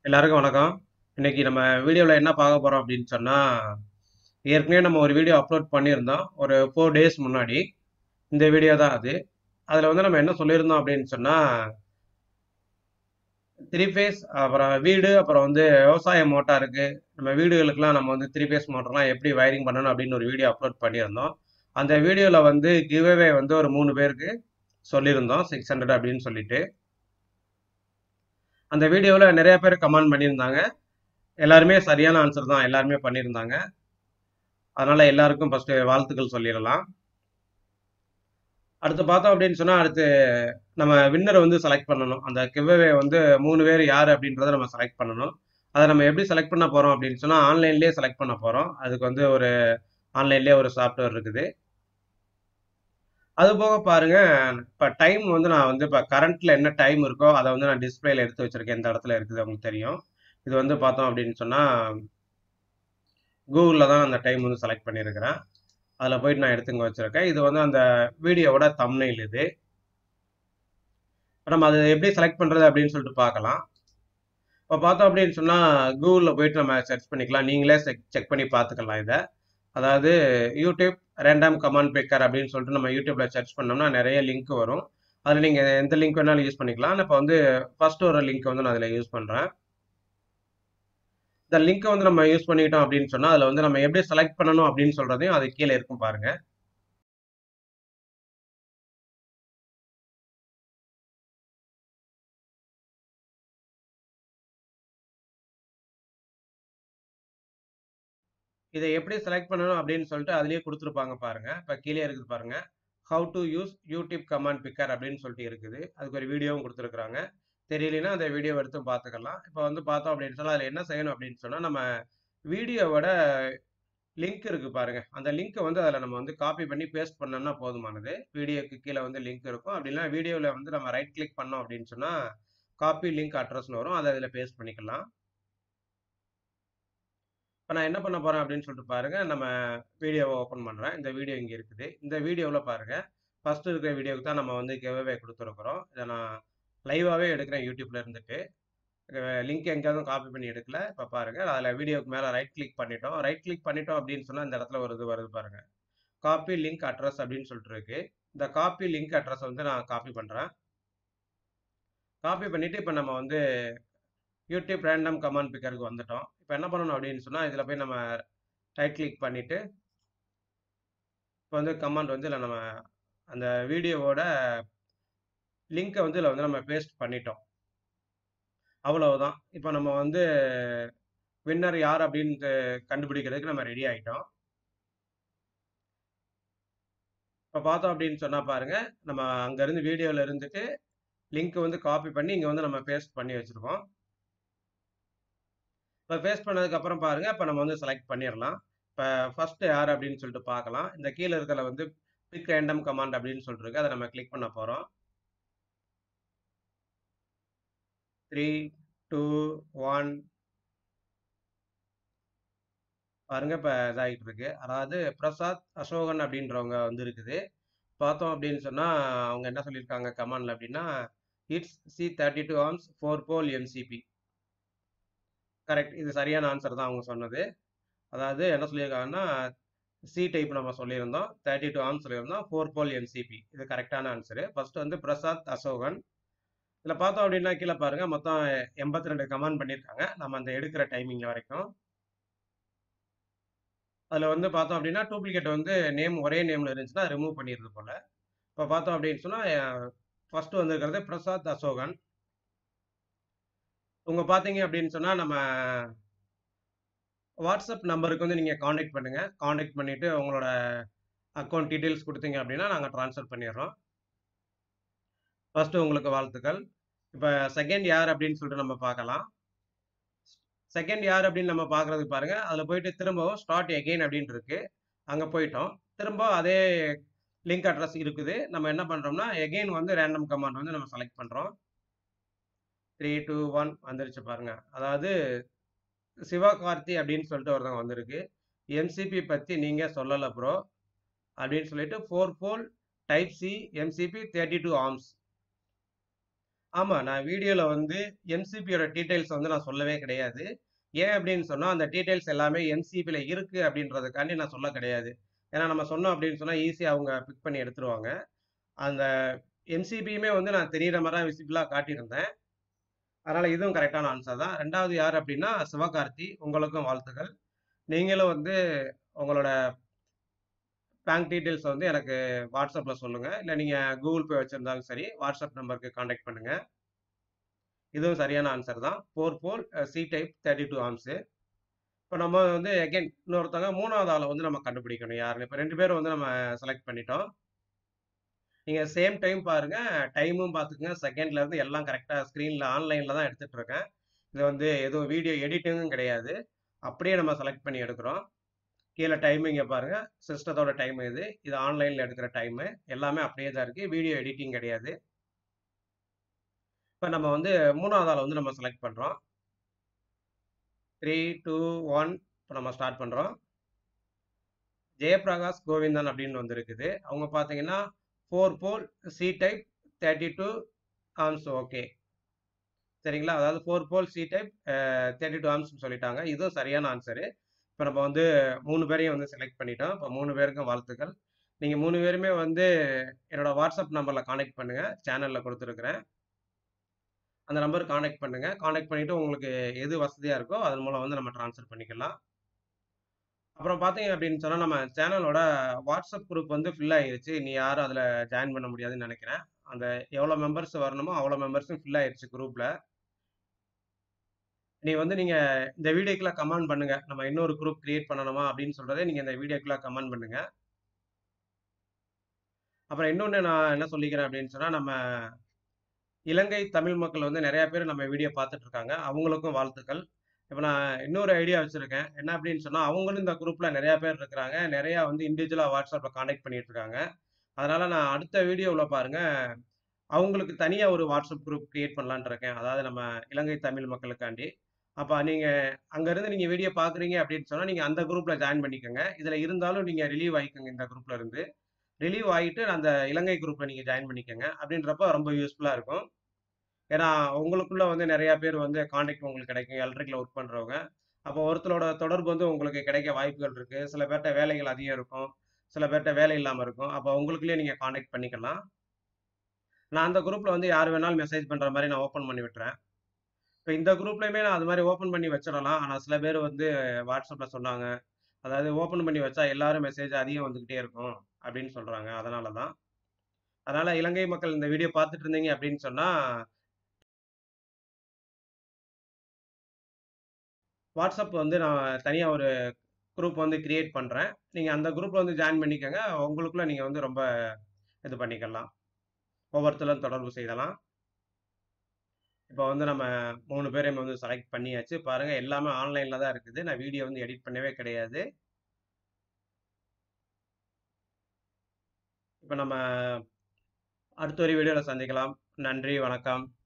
எல்லாருக்கும் வணக்கம். இன்னைக்கு நம்ம வீடியோல என்ன பார்க்க போறோம் அப்படின்னு சொன்னா, ஏற்கனவே நம்ம ஒரு வீடியோ அப்லோட் பண்ணியிருந்தோம். ஒரு 4 டேஸ் முன்னாடி. இந்த வீடியோ தான் அது. அதுல வந்து நம்ம என்ன சொல்லியிருந்தோம் அப்படின்னு சொன்னா 3 ஃபேஸ் அப்புறம் வீடு, அப்புறம் வந்து விவசாய மோட்டாருக்கு, நம்ம வீடுகளுக்கெல்லாம் நம்ம வந்து 3 ஃபேஸ் மோட்டர்லாம் எப்படி வயரிங் பண்ணணும் அப்படின்னு ஒரு வீடியோ அப்லோட் பண்ணியிருந்தோம். அந்த வீடியோல வந்து கிவ் அவே வந்து ஒரு 3 பேருக்கு சொல்லியிருந்தோம். 600 அப்படின்னு சொல்லிட்டு. அந்த வீடியோல நெறைய பேர் கமெண்ட் பண்ணியிருந்தாங்க. எல்லாருமே சரியான ஆன்சர் தான் எல்லாருமே பண்ணியிருந்தாங்க. அதனால எல்லாருக்கும் ஃபர்ஸ்ட்டு வாழ்த்துக்கள் சொல்லிறலாம். அடுத்து பார்த்தோம் அப்படின்னு சொன்னா, அடுத்து நம்ம வின்னர வந்து செலக்ட் பண்ணணும். அந்த கிவ் அவே வந்து 3 பேர் யாரு அப்படின்றத நம்ம செலக்ட் பண்ணணும். அத நம்ம எப்படி செலக்ட் பண்ண போறோம் அப்படின்னு சொன்னா, ஆன்லைன்லயே செலக்ட் பண்ண போறோம். அதுக்கு வந்து ஒரு ஆன்லைன்லயே ஒரு சாஃப்ட்வேர் இருக்குது. அதுபோக பாருங்க, இப்ப டைம் வந்து நான் வந்து இப்ப கரண்ட்ல என்ன டைம் இருக்கோ, அத வந்து நான் டிஸ்ப்ளேல எடுத்து வச்சிருக்கேன். எந்த இடத்துல இருக்குது உங்களுக்கு தெரியும். இது வந்து பார்த்தோம் அப்படின்னு சொன்னா, Googleல தான் அந்த டைம் வந்து செலக்ட் பண்ணியிருக்கிறேன். அதுல போயிட்டு நான் எடுத்து இங்க வச்சிருக்கேன். இது வந்து அந்த வீடியோவோட தம்ப்நெயில் இது. இப்ப நம்ம அத எப்படி செலக்ட் பண்றது அப்படின்னு சொல்லிட்டு பார்க்கலாம். இப்ப பார்த்தோம் அப்படின்னு சொன்னா, Googleல போயிட்டு நம்ம சர்ச் பண்ணிக்கலாம். நீங்களே செக் செக் பண்ணி பார்த்துக்கலாம் இத. அதாவது யூடியூப் ரேண்டம் கமாண்ட் பிக்கர் அப்படின்னு சொல்லிட்டு நம்ம யூடியூப்ல சர்ச் பண்ணோம்னா நெறைய லிங்க் வரும். அதுல நீங்க எந்த லிங்க் வேணாலும் யூஸ் பண்ணிக்கலாம். இப்ப வந்து ஃபர்ஸ்ட் ஒரு லிங்க் வந்து நான் அதுல யூஸ் பண்றேன். இந்த லிங்க்க வந்து நம்ம யூஸ் பண்ணிக்கிட்டோம் அப்படின்னு சொன்னா, அதுல வந்து நம்ம எப்படி செலக்ட் பண்ணணும் அப்படின்னு சொல்றதையும் அது கீழ இருக்கும் பாருங்க. இத எப்படி செலக்ட் பண்ணணும் அப்படின்னு சொல்லிட்டு அதிலேயே குடுத்திருப்பாங்க பாருங்க. இப்ப கீழயே இருக்குது பாருங்க. How to use YouTube comment picker அப்படின்னு சொல்லிட்டு இருக்குது. அதுக்கு ஒரு வீடியோவும் குடுத்திருக்காங்க. தெரியலைன்னா அந்த வீடியோவ எடுத்து பார்த்துக்கலாம். இப்ப வந்து பார்த்தோம் அப்படின்னு சொன்னா, அதுல என்ன செய்யணும் அப்படின்னு சொன்னா, நம்ம வீடியோவோட லிங்க் இருக்கு பாருங்க. அந்த லிங்க்க வந்து அதுல நம்ம வந்து காப்பி பண்ணி பேஸ்ட் பண்ணோம்னா போதுமானது. வீடியோக்கு கீழ வந்து லிங்க் இருக்கும். அப்படி இல்லன்னா வீடியோல வந்து நம்ம ரைட் கிளிக் பண்ணோம் அப்படின்னு சொன்னா, காப்பி லிங்க் அட்ரஸ்ன்னு வரும். அத அதுல பேஸ்ட் பண்ணிக்கலாம். இப்ப நான் என்ன பண்ண போறேன் அப்படின்னு சொல்லிட்டு பாருங்க. நம்ம வீடியோவ ஓப்பன் பண்றேன். இந்த வீடியோ இங்க இருக்குது. இந்த வீடியோல பாருங்க. ஃபர்ஸ்ட் இருக்கிற வீடியோக்கு தான் நம்ம வந்து கிவ் அவே குடுத்திருக்கிறோம். இத நான் லைவாவே எடுக்கிறேன் யூடியூப்ல இருந்துட்டு. அ லிங்க் எங்கேயாவது காப்பி பண்ணி எடுக்கல. இப்ப பாருங்க. அதுல வீடியோக்கு மேல ரைட் கிளிக் பண்ணிட்டோம். ரைட் கிளிக் பண்ணிட்டோம் அப்படின்னு சொன்னா, இந்த இடத்துல ஒரு இது வருது பாருங்க. காப்பி லிங்க் அட்ரஸ் அப்படின்னு சொல்லிட்டு இருக்கு. இந்த காப்பி லிங்க் அட்ரஸ வந்து நான் காப்பி பண்றேன். காப்பி பண்ணிட்டு இப்ப நம்ம வந்து யூடியூப் ரேண்டம் கமாண்ட் பிக்கருக்கு வந்துட்டோம். இப்ப என்ன பண்ணணும் அப்படின்னு சொன்னா, இதுல போய் நம்ம ரைட் கிளிக் பண்ணிட்டு இப்ப வந்து கமாண்ட் வந்து இதுல நம்ம அந்த வீடியோவோட லிங்க்க வந்து இதுல வந்து நம்ம பேஸ்ட் பண்ணிட்டோம். அவ்வளவுதான். இப்ப நம்ம வந்து வின்னர் யார் அப்படின்ட்டு கண்டுபிடிக்கிறதுக்கு நம்ம ரெடி ஆயிட்டோம். இப்ப பார்த்தோம் அப்படின்னு சொன்னா பாருங்க, நம்ம அங்க இருந்து வீடியோல இருந்துட்டு லிங்க் வந்து காப்பி பண்ணி இங்க வந்து நம்ம பேஸ்ட் பண்ணி வச்சிருக்கோம். இப்ப பேஸ்ட் பண்ணதுக்கு அப்புறம் பாருங்க, இப்ப நம்ம வந்து செலக்ட் பண்ணிறலாம். இப்ப ஃபர்ஸ்ட் யார் அப்படின்னு சொல்லிட்டு பார்க்கலாம். இந்த கீழ இருக்கிறதுல வந்து பிக் ரேண்டம் கமாண்ட் அப்படின்னு சொல்லிட்டு இருக்கு. அத நம்ம கிளிக் பண்ண போறோம். 3, 2, 1 பாருங்க இப்ப இதாயிட்டு இருக்கு. அதாவது பிரசாத் அசோகன் அப்படின்றவங்க வந்து இருக்குது. பார்த்தோம் அப்படின்னு சொன்னா, அவங்க என்ன சொல்லியிருக்காங்க கமாண்ட்ல அப்படின்னா, இட்ஸ் சி32 ஆர்ம்ஸ் 4 போல் எம்சிபி. கரெக்ட். இது சரியான ஆன்சர் தான் அவங்க சொன்னது. அதாவது என்ன சொல்லியிருக்காங்கன்னா, சி டைப் நம்ம சொல்லியிருந்தோம். 32 ஆர்ம்ஸ் சொல்லியிருந்தோம். 4 போல் எம்சிபி. இது கரெக்ட்டான ஆன்சரு. ஃபர்ஸ்ட் வந்து பிரசாத் அசோகன். இதுல பார்த்தோம் அப்படின்னா கீழ பாருங்க மொத்தம் 82 கமெண்ட் பண்ணியிருக்காங்க. நம்ம அந்த எடுக்கிற டைமிங் வரைக்கும். அதுல வந்து பார்த்தோம் அப்படின்னா, டூப்ளிகேட் வந்து நேம் ஒரே நேம்ல இருந்துச்சுன்னா ரிமூவ் பண்ணிருது போல. இப்ப பார்த்தோம் அப்படின்னு சொன்னா, ஃபர்ஸ்ட் வந்திருக்கிறது பிரசாத் அசோகன். இவங்க பார்த்தீங்க அப்படின்னு சொன்னா, நம்ம வாட்ஸ்அப் நம்பருக்கு வந்து நீங்க கான்டாக்ட் பண்ணுங்க. கான்டாக்ட் பண்ணிட்டு உங்களோட அக்கவுண்ட் டீட்டெயில்ஸ் குடுத்தீங்க அப்படின்னா, நாங்க ட்ரான்ஸ்ஃபர் பண்ணிர்றோம். ஃபர்ஸ்ட் உங்களுக்கு வாழ்த்துக்கள். இப்ப செகண்ட் யார் அப்படின்னு சொல்லிட்டு நம்ம பார்க்கலாம். செகண்ட் யார் அப்படின்னு நம்ம பார்க்கறதுக்கு பாருங்க, அதுல போயிட்டு திரும்பவும் ஸ்டார்ட் எகைன் அப்படின்ட்டு இருக்கு. அங்க போயிட்டோம். திரும்ப அதே லிங்க் அட்ரஸ் இருக்குது. நம்ம என்ன பண்றோம்னா, எகைன் வந்து ரேண்டம் கமாண்ட் வந்து நம்ம செலக்ட் பண்றோம். 3, 2, 1 வந்துருச்சு பாருங்க. அதாவது சிவகார்த்தி அப்படின்னு சொல்லிட்டு ஒருத்தவங்க வந்திருக்கு. எம்சிபி பத்தி நீங்க சொல்லல ப்ரோ. அப்படின்னு சொல்லிட்டு 4 போல் டைப் சி எம்சிபி 32 ஆர்ம்ஸ். ஆமா. நான் வீடியோல வந்து எம்சிபியோட டீட்டெயில்ஸ் வந்து நான் சொல்லவே கிடையாது. ஏன் அப்படின்னு சொன்னா, அந்த டீட்டெயில்ஸ் எல்லாமே எம்சிபில இருக்கு அப்படின்றதுக்காண்டி நான் சொல்ல கிடையாது. ஏன்னா நம்ம சொன்னோம் அப்படின்னு சொன்னா, ஈஸியா அவங்க பிக் பண்ணி எடுத்துருவாங்க. அந்த எம்சிபியுமே வந்து நான் தெரியிற மாரி தான் விசிபிளா காட்டியிருந்தேன். அதனால இதுவும் கரெக்ட்டான ஆன்ஸர் தான். 2வது யார் அப்படின்னா, சிவகார்த்தி. உங்களுக்கும் வாழ்த்துக்கள். நீங்களும் வந்து உங்களோட பேங்க் டீட்டெயில்ஸ் வந்து எனக்கு WhatsAppல சொல்லுங்க. இல்ல நீங்க Google Pay வச்சிருந்தாலும் சரி, WhatsApp நம்பருக்கு கான்டாக்ட் பண்ணுங்க. இதுவும் சரியான ஆன்ஸர் தான். 4 போல் சி டைப் 32 ஆர்ம்ஸு. இப்ப நம்ம வந்து அகைன் இன்னொருத்தவங்க 3வது ஆள வந்து நம்ம கண்டுபிடிக்கணும் யாருன்னு. இப்ப 2 பேரும் வந்து நம்ம செலக்ட் பண்ணிட்டோம். நீங்க சேம் டைம் பாருங்க. டைமும் பார்த்துக்கங்க. செகண்ட்ல இருந்து எல்லாம் கரெக்ட்டா ஸ்க்ரீன்ல ஆன்லைன்ல தான் எடுத்துட்டு இருக்கேன். இது வந்து எதுவும் வீடியோ எடிட்டிங்கும் கிடையாது. அப்படியே நம்ம செலக்ட் பண்ணி எடுக்கிறோம். கீழ டைம் இங்க பாருங்க. சிஸ்டத்தோட டைம் இது. இது ஆன்லைன்ல எடுக்கிற டைமு. எல்லாமே அப்படியே தான் இருக்கு. வீடியோ எடிட்டிங் கிடையாது. இப்ப நம்ம வந்து 3வது ஆள வந்து நம்ம செலக்ட் பண்றோம். 3, 2, 1 இப்ப நம்ம ஸ்டார்ட் பண்றோம். ஜெயப்பிரகாஷ் கோவிந்தன் அப்படின்னு வந்திருக்குது. அவங்க பார்த்தீங்கன்னா, 4 போல் சி டைப் 32 ஆர்ம்ஸ் ஓகே. சரிங்களா? அதாவது 4 போல் சி டைப் அ 32 ஆர்ம்ஸ்ன்னு சொல்லிட்டாங்க. இதுவும் சரியான ஆன்ஸரு. இப்ப நம்ம வந்து 3 பேரையும் வந்து செலக்ட் பண்ணிட்டோம். இப்ப 3 பேருக்கும் வாழ்த்துக்கள். நீங்க 3 பேருமே வந்து என்னோட WhatsApp நம்பர்ல கான்டாக்ட் பண்ணுங்க. சேனல்ல குடுத்துருக்கிறேன். அந்த நம்பருக்கு கான்டாக்ட் பண்ணுங்க. கான்டாக்ட் பண்ணிட்டு உங்களுக்கு எது வசதியா இருக்கோ, அதன் மூலம் வந்து நம்ம ட்ரான்ஸ்ஃபர் பண்ணிக்கலாம். அப்புறம் பார்த்தீங்க அப்படின்னு சொன்னா, நம்ம சேனலோட WhatsApp குரூப் வந்து ஃபில் ஆயிருச்சு. இனி யாரும் அதுல ஜாயின் பண்ண முடியாதுன்னு நெனைக்கிறேன். அந்த எவ்வளோ மெம்பர்ஸ் வரணுமோ, அவ்வளோ மெம்பர்ஸும் ஃபில் ஆயிருச்சு குரூப்ல. நீ வந்து நீங்க இந்த வீடியோக்குள்ள கமெண்ட் பண்ணுங்க. நம்ம இன்னொரு குரூப் கிரியேட் பண்ணணுமா அப்படின்னு சொல்றத நீங்க இந்த வீடியோக்குள்ள கமெண்ட் பண்ணுங்க. அப்புறம் இன்னொன்னு நான் என்ன சொல்லிக்கிறேன் அப்படின்னு சொன்னா, நம்ம இலங்கை தமிழ் மக்கள் வந்து நெறைய பேர் நம்ம வீடியோ பார்த்துட்டு இருக்காங்க. அவங்களுக்கும் வாழ்த்துக்கள். இப்ப நான் இன்னொரு ஐடியா வச்சிருக்கேன். என்ன அப்படின்னு சொன்னா, அவங்களும் இந்த குரூப்ல நெறைய பேர் இருக்கிறாங்க. நெறையா வந்து இண்டிவிஜுவலா WhatsAppல கான்டாக்ட் பண்ணிட்டு இருக்காங்க. அதனால நான் அடுத்த வீடியோவுல பாருங்க, அவங்களுக்கு தனியா ஒரு WhatsApp குரூப் கிரியேட் பண்ணலான்ட்டு இருக்கேன். அதாவது நம்ம இலங்கை தமிழ் மக்களுக்காண்டி. அப்ப நீங்க அங்க இருந்து நீங்க வீடியோ பார்க்குறீங்க அப்படின்னு சொன்னா, நீங்க அந்த குரூப்ல ஜாயின் பண்ணிக்கங்க. இதுல இருந்தாலும் நீங்க ரிலீவ் ஆயிக்கங்க இந்த குரூப்ல இருந்து. ரிலீவ் ஆயிட்டு அந்த இலங்கை குரூப்ல நீங்க ஜாயின் பண்ணிக்கங்க. அப்படின்றப்ப ரொம்ப யூஸ்ஃபுல்லா இருக்கும். ஏன்னா, உங்களுக்குள்ள வந்து நெறைய பேர் வந்து கான்டாக்ட் உங்களுக்கு கிடைக்கும். எலக்ட்ரிக்ல ஒர்க் பண்றவங்க. அப்போ ஒருத்தரோட தொடர்பு வந்து உங்களுக்கு கிடைக்க வாய்ப்புகள் இருக்கு. சில பேர்ட்ட வேலைகள் அதிகம் இருக்கும். சில பேர்ட்ட வேலை இல்லாம இருக்கும். அப்ப உங்களுக்குள்ளயே நீங்க கான்டாக்ட் பண்ணிக்கலாம். நான் அந்த குரூப்ல வந்து யார் வேணாலும் மெசேஜ் பண்ற மாரி நான் ஓப்பன் பண்ணி விட்டுறேன். இப்ப இந்த குரூப்லயுமே நான் அது மாரி ஓப்பன் பண்ணி வச்சிடலாம். ஆனா சில பேர் வந்து WhatsAppல சொன்னாங்க. அதாவது ஓப்பன் பண்ணி வச்சா எல்லாரும் மெசேஜ் அதிகம் வந்துகிட்டே இருக்கும். அப்படின்னு சொல்றாங்க. அதனால தான். அதனால இலங்கை மக்கள் இந்த வீடியோ பார்த்துட்டு இருந்தீங்க அப்படின்னு சொன்னா WhatsApp வந்து நான் தனியா ஒரு குரூப் வந்து கிரியேட் பண்றேன். நீங்க அந்த குரூப்ல வந்து ஜாயின் பண்ணிக்கங்க. உங்களுக்குள்ள நீங்க வந்து ரொம்ப இது பண்ணிக்கலாம். ஒவ்வொருத்தரும் தொடர்பு செய்யலாம். இப்ப வந்து நம்ம 3 பேரையும் வந்து செலக்ட் பண்ணியாச்சு. பாருங்க எல்லாமே ஆன்லைன்ல தான் இருக்குது. நான் வீடியோ வந்து எடிட் பண்ணவே கிடையாது. இப்ப நம்ம அடுத்த ஒரு வீடியோல சந்திக்கலாம். நன்றி, வணக்கம்.